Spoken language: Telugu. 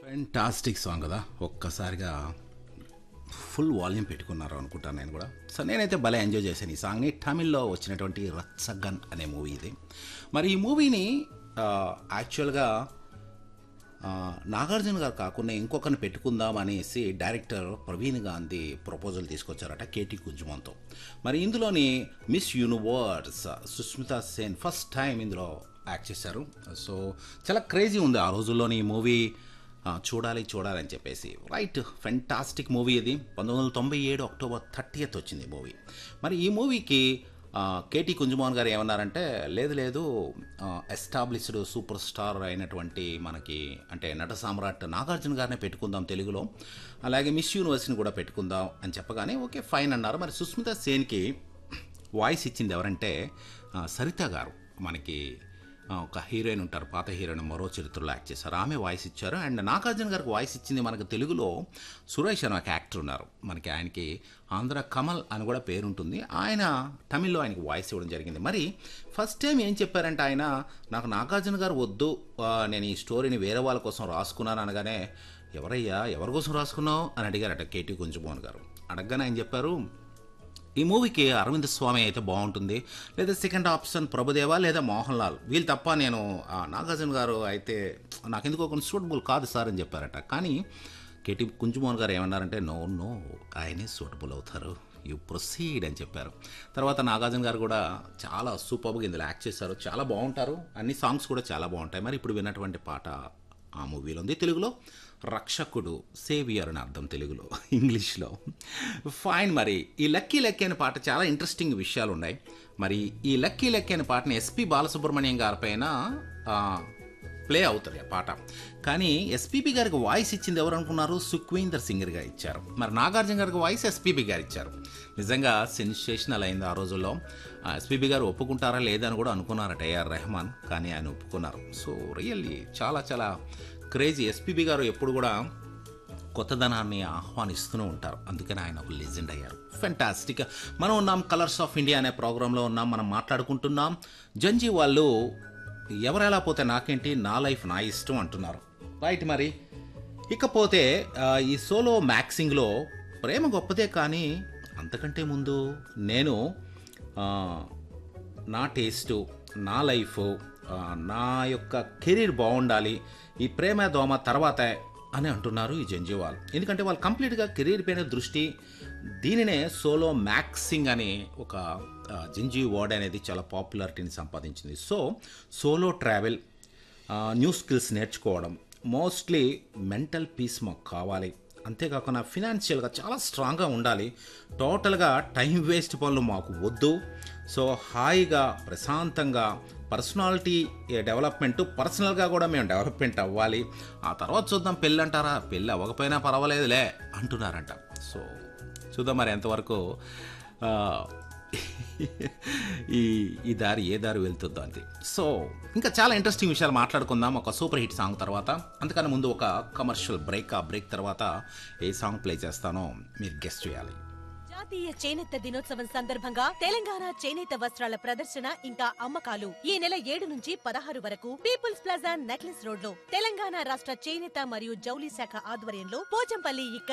ఫెంటాస్టిక్ సాంగ్ కదా ఒక్కసారిగా ఫుల్ వాల్యూమ్ పెట్టుకున్నారు అనుకుంటాను నేను కూడా సో నేనైతే భలే ఎంజాయ్ చేశాను ఈ సాంగ్ని తమిళ్లో వచ్చినటువంటి రత్సగన్ అనే మూవీ ఇది మరి ఈ మూవీని యాక్చువల్గా నాగార్జున గారు కాకుండా ఇంకొకరిని పెట్టుకుందాం అనేసి డైరెక్టర్ ప్రవీణ్ గాంధీ ప్రపోజల్ తీసుకొచ్చారట కేటీ కుజ్మంతో మరి ఇందులోని Miss Universe Sushmita Sen first time ఇందులో యాక్ట్ చేశారు సో చాలా క్రేజీ ఉంది ఆ రోజుల్లోని ఈ మూవీ ఆ, చూడాలి చూడాలి అని చెప్పేసి రైట్ ఫెంటాస్టిక్ మూవీ ఇది పంతొమ్మిది వందల తొంభై ఏడు అక్టోబర్ థర్టీయత్ వచ్చింది ఈ మూవీ మరి ఈ మూవీకి ఆ, కేటీ కుంజమోహన్ గారు ఏమన్నారంటే లేదు లేదు ఎస్టాబ్లిష్డ్ సూపర్ స్టార్ అయినటువంటి మనకి అంటే నట సామ్రాట్ నాగార్జున గారినే పెట్టుకుందాం తెలుగులో అలాగే మిస్ యూనివర్స్ని కూడా పెట్టుకుందాం అని చెప్పగానే ఓకే ఫైన్ అన్నారు మరి సుస్మిత సేన్కి వాయిస్ ఇచ్చింది ఎవరంటే ఆ, సరిత గారు మనకి ఆ, ఒక హీరోయిన్ ఉంటారు పాత హీరోయిన్ మరో చరిత్రలో యాక్ట్ చేశారు ఆమె వాయిస్ ఇచ్చారు అండ్ నాగార్జున గారికి వాయిస్ ఇచ్చింది మనకు తెలుగులో సురేష్ అని ఒక యాక్టర్ ఉన్నారు మనకి ఆయనకి ఆంధ్ర కమల్ అని కూడా పేరుంటుంది ఆయన తమిళ్లో ఆయనకి వాయిస్ ఇవ్వడం జరిగింది మరి ఫస్ట్ టైం ఏం చెప్పారంటే ఆయన నాకు నాగార్జున గారు వద్దు ఆ, నేను ఈ స్టోరీని వేరే వాళ్ళ కోసం రాసుకున్నాను అనగానే ఎవరయ్యా ఎవరి కోసం రాసుకున్నావు అని అడిగారట కేటీ కుంజమోహన్ గారు అడగగానే ఆయన చెప్పారు ఈ మూవీకి అరవింద్ స్వామి అయితే బాగుంటుంది లేదా సెకండ్ ఆప్షన్ ప్రభుదేవా లేదా మోహన్ లాల్ వీళ్ళు తప్ప నేను ఆ, నాగార్జున గారు అయితే నాకెందుకో కొన్ని సూటబుల్ కాదు సార్ అని చెప్పారట కానీ కేటీ కుంజుమోహన్ గారు ఏమన్నారంటే నో నో ఆయనే సూటబుల్ అవుతారు యూ ప్రొసీడ్ అని చెప్పారు తర్వాత నాగార్జున గారు కూడా చాలా సూపర్గా ఇందులో యాక్ట్ చేశారు చాలా బాగుంటారు అన్ని సాంగ్స్ కూడా చాలా బాగుంటాయి మరి ఇప్పుడు విన్నటువంటి పాట ఆ మూవీలో ఉంది తెలుగులో రక్షకుడు సేవియర్ అని అర్థం తెలుగులో ఇంగ్లీష్లో ఫైన్ మరి ఈ లక్కీ లక్కీ అనే పాట చాలా ఇంట్రెస్టింగ్ విషయాలు ఉన్నాయి మరి ఈ లక్కీ లక్కీ అనే పాటని ఎస్పి బాలసుబ్రహ్మణ్యం గారి పైన ఆ, ప్లే అవుతుంది ఆ పాట కానీ ఎస్పీబీ గారికి వాయిస్ ఇచ్చింది ఎవరు అనుకున్నారు సుఖ్వీందర్ సింగర్ గారు ఇచ్చారు మరి నాగార్జున గారికి వాయిస్ ఎస్పీబీ గారు ఇచ్చారు నిజంగా సెన్సేషనల్ అయింది ఆ రోజుల్లో ఎస్పీబీ గారు ఒప్పుకుంటారా లేదా అని కూడా అనుకున్నారట ఏఆర్ రెహమాన్ కానీ ఆయన ఒప్పుకున్నారు సో రియల్లీ చాలా చాలా క్రేజీ ఎస్పీబీ గారు ఎప్పుడు కూడా కొత్తదనాన్ని ఆహ్వానిస్తూనే ఉంటారు అందుకని ఆయన ఒక లెజెండ్ అయ్యారు ఫెంటాస్టిక్ మనం ఉన్నాం కలర్స్ ఆఫ్ ఇండియా అనే ప్రోగ్రాంలో ఉన్నాం మనం మాట్లాడుకుంటున్నాం జంజీ వాళ్ళు ఎవరెలా పోతే నాకేంటి నా లైఫ్ నా ఇష్టం అంటున్నారు రైట్ మరి ఇకపోతే ఆ, ఈ సోలో మ్యాక్సింగ్లో ప్రేమ గొప్పదే కానీ అంతకంటే ముందు నేను ఆ, నా టేస్టు నా లైఫ్ ఆ, నా యొక్క కెరీర్ బాగుండాలి ఈ ప్రేమ దోమ తర్వాతే అని అంటున్నారు ఈ జంజీవాల్ ఎందుకంటే వాళ్ళు కంప్లీట్గా కెరీర్ పైన దృష్టి దీనినే సోలో మ్యాక్సింగ్ అనే ఒక ఆ, జింజీ వర్డ్ అనేది చాలా పాపులారిటీని సంపాదించింది so solo travel new skills నేర్చుకోవడం మోస్ట్లీ మెంటల్ పీస్ మాకు కావాలి అంతేకాకుండా ఫినాన్షియల్గా చాలా స్ట్రాంగ్గా ఉండాలి టోటల్గా టైం వేస్ట్ పనులు మాకు వద్దు సో హాయిగా ప్రశాంతంగా పర్సనాలిటీ డెవలప్మెంట్ పర్సనల్గా కూడా మేము డెవలప్మెంట్ అవ్వాలి ఆ తర్వాత చూద్దాం పెళ్ళి అంటారా పెళ్ళి అవ్వకపోయినా పర్వాలేదులే అంటున్నారంట సో చూద్దాం మరి ఎంతవరకు ఆ, ఈ ఈ దారి ఏ దారి వెళ్తుందో అంతే సో ఇంకా చాలా ఇంట్రెస్టింగ్ విషయాలు మాట్లాడుకుందాం ఒక సూపర్ హిట్ సాంగ్ తర్వాత అంతకన్నా ముందు ఒక కమర్షియల్ బ్రేక్ ఆ బ్రేక్ తర్వాత ఏ సాంగ్ ప్లే చేస్తానో మీరు గెస్ట్ చేయాలి జాతీయ చేనేత దినోత్సవం సందర్భంగా తెలంగాణ చేనేత వస్త్రాల ప్రదర్శన ఇంకా అమ్మకాలు ఈ నెల ఏడు నుంచి పదహారు వరకు పీపుల్స్ ప్లాజా నెక్లెస్ రోడ్ లో తెలంగాణ రాష్ట్ర చేనేత మరియు జౌలి శాఖ ఆధ్వర్యంలో పోచంపల్లి